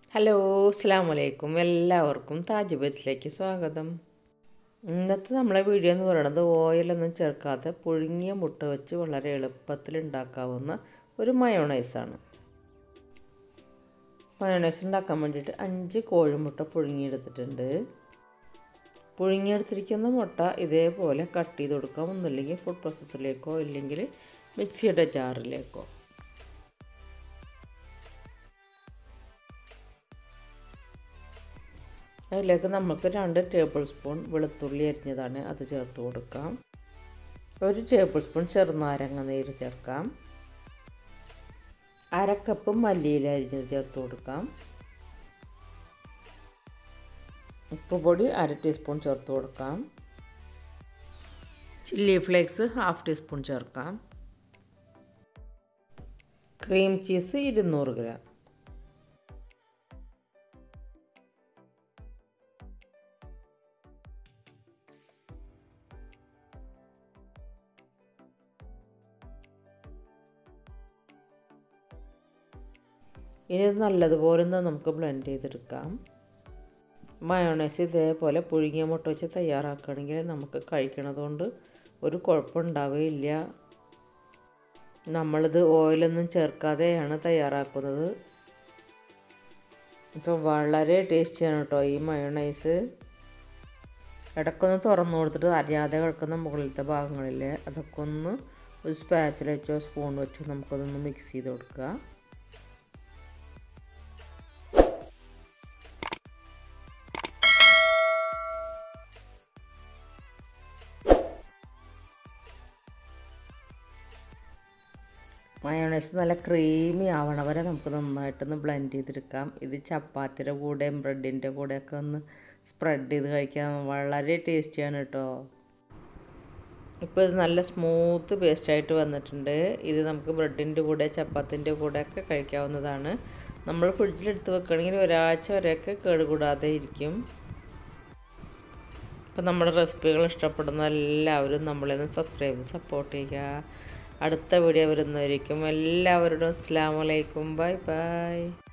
hello അസ്സാം വലൈക്കും എല്ലാവർക്കും താജ് ബൈറ്റ്സിലേക്ക് സ്വാഗതം ഇന്നത്തെ നമ്മളെ വീഡിയോ എന്ന് പറയുന്നത് ഓയിലൊന്നും ചേർക്കാതെ പുഴുങ്ങിയ മുട്ട വെച്ച് വളരെ എളുപ്പത്തിൽ ഉണ്ടാക്കാവുന്ന ഒരു മയോണൈസാണ് മയോണൈസ് ഉണ്ടാക്കാൻ വേണ്ടിയിട്ട് അഞ്ച് കോഴിമുട്ട പുഴുങ്ങിയെടുത്തിട്ടുണ്ട് പുഴുങ്ങിയെടുത്തിരിക്കുന്ന മുട്ട ഇതേപോലെ കട്ട് ചെയ്ത് കൊടുക്കാം ഒന്നുമില്ലെങ്കിൽ ഫുഡ് പ്രോസസ്സറിലേക്കോ ഇല്ലെങ്കിൽ മിക്സിയുടെ ജാറിലേക്കോ അതിലേക്ക് നമുക്ക് രണ്ട് ടേബിൾ സ്പൂൺ വെളുത്തുള്ളി അരിഞ്ഞതാണ് അത് ചേർത്ത് കൊടുക്കാം ഒരു ടേബിൾ സ്പൂൺ ചെറുനാരങ്ങ നീര് ചേർക്കാം അരക്കപ്പ് മല്ലിയില അരിഞ്ഞത് ചേർത്ത് കൊടുക്കാം ഉപ്പുപൊടി അര ടീസ്പൂൺ ചേർത്ത് കൊടുക്കാം ചില്ലി ഫ്ലേക്സ് ഹാഫ് ടീസ്പൂൺ ചേർക്കാം ക്രീം ചീസ് ഇരുന്നൂറ് ഗ്രാം ഇനി ഇത് നല്ലതുപോലെ ഒന്ന് നമുക്ക് ബ്ലെൻഡ് ചെയ്തെടുക്കാം മയോണൈസ് ഇതേപോലെ പുഴുങ്ങിയ മുട്ട വെച്ച് തയ്യാറാക്കുകയാണെങ്കിൽ നമുക്ക് കഴിക്കണതുകൊണ്ട് ഒരു കുഴപ്പമുണ്ടാവുകയില്ല നമ്മളിത് ഓയിലൊന്നും ചേർക്കാതെയാണ് തയ്യാറാക്കുന്നത് ഇപ്പോൾ വളരെ ടേസ്റ്റിയാണ് കേട്ടോ ഈ മയോണൈസ് ഇടയ്ക്കൊന്ന് തുറന്നു കൊടുത്തിട്ട് അറിയാതെ കിടക്കുന്ന മുകളിലത്തെ ഭാഗങ്ങളിൽ അതൊക്കെ ഒന്ന് ഒരു സ്പാച്ചിൽ വെച്ചോ സ്പൂൺ വെച്ചോ നമുക്കതൊന്ന് മിക്സ് ചെയ്ത് കൊടുക്കുക മയോണൈസ് നല്ല ക്രീമി ആവണ വരെ നമുക്ക് നന്നായിട്ടൊന്ന് ബ്ലെൻഡ് ചെയ്തെടുക്കാം ഇത് ചപ്പാത്തിയുടെ കൂടെയും ബ്രെഡിൻ്റെ കൂടെയൊക്കെ ഒന്ന് സ്പ്രെഡ് ചെയ്ത് കഴിക്കാൻ വളരെ ടേസ്റ്റിയാണ് കേട്ടോ ഇപ്പോൾ ഇത് നല്ല സ്മൂത്ത് പേസ്റ്റായിട്ട് വന്നിട്ടുണ്ട് ഇത് നമുക്ക് ബ്രെഡിൻ്റെ കൂടെ ചപ്പാത്തിൻ്റെ കൂടെയൊക്കെ കഴിക്കാവുന്നതാണ് നമ്മൾ ഫ്രിഡ്ജിലെടുത്ത് വെക്കുകയാണെങ്കിൽ ഒരാഴ്ച വരെയൊക്കെ കേടുകൂടാതെ ഇരിക്കും അപ്പോൾ നമ്മുടെ റെസിപ്പികൾ ഇഷ്ടപ്പെടുന്ന എല്ലാവരും നമ്മളെ സബ്സ്ക്രൈബ് ചെയ്ത് സപ്പോർട്ട് ചെയ്യുക അടുത്ത വീഡിയോ വരുന്നവരിക്കും എല്ലാവരോടും അസ്സാം വലൈക്കും ബൈ ബൈ